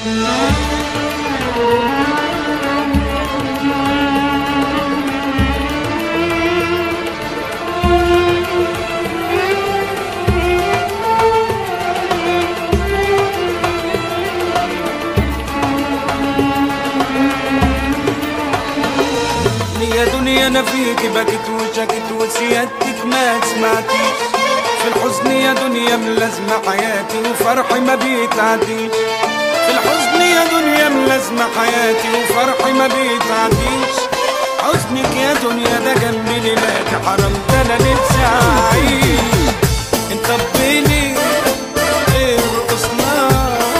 يا دنيا انا فيك بكت وشكت وسيادتك ما سمعتيش في الحزن يا دنيا ملازمة حياتي وفرحي ما بيتعديش في الحزن يا دنيا ملازمة حياتي وفرحي ما بيتعديش حزنك يا دنيا ده جنبي ليلاتي حرام ده انا نفسي اعيش انت بيني ارقصنا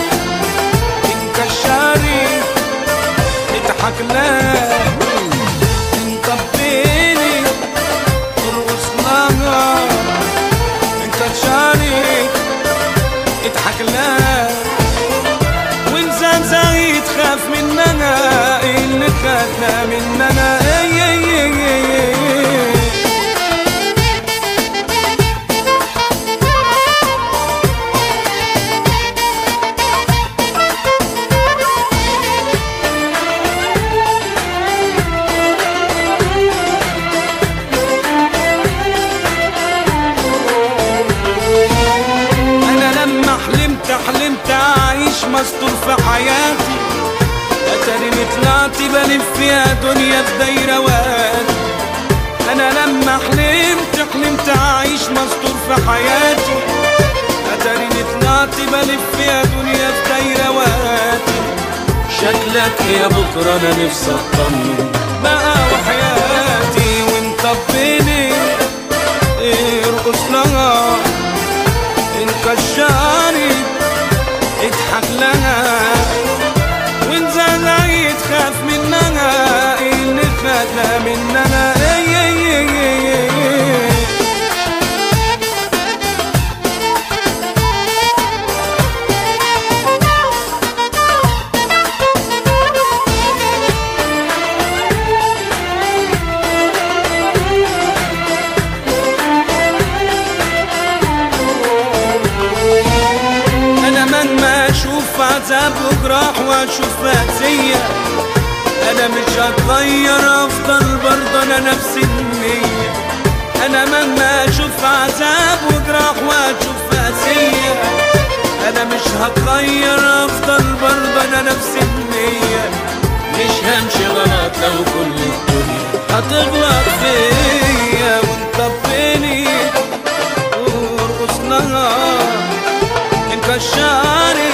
انكشاري اضحك لك انت بيني ارقصنا انت تشارك اضحك لك وانسان زايد خاف مننا اللي خدنا مننا اي اي اي اي اي انا لما حلمت حلمت اعيش مستور في حياتي اتاريني طلعت بلف يا دنيا في دايره وادي انا لما حلمت حلمت اعيش مستور في حياتي اتاريني طلعت بلف يا دنيا في دايره وادي شكلك يا بكره انا نفسي اطمن بقى وحياتي وانت بيني ارقص لها انكشاري اضحك لها وانت زي تخاف منها اللي خدنا مننا اي اي اي اي اي انا مهما اشوف عذاب وجراح واشوف مأسية انا مش هتغير افضل برضه انا نفس النية انا مهما اشوف عذاب وجراح واشوف مأسية انا مش هتغير افضل برضه انا نفس النية مش همشي غلط لو كل الدنيا هتغلط فيا وانت بيني وارقص لها انكشاري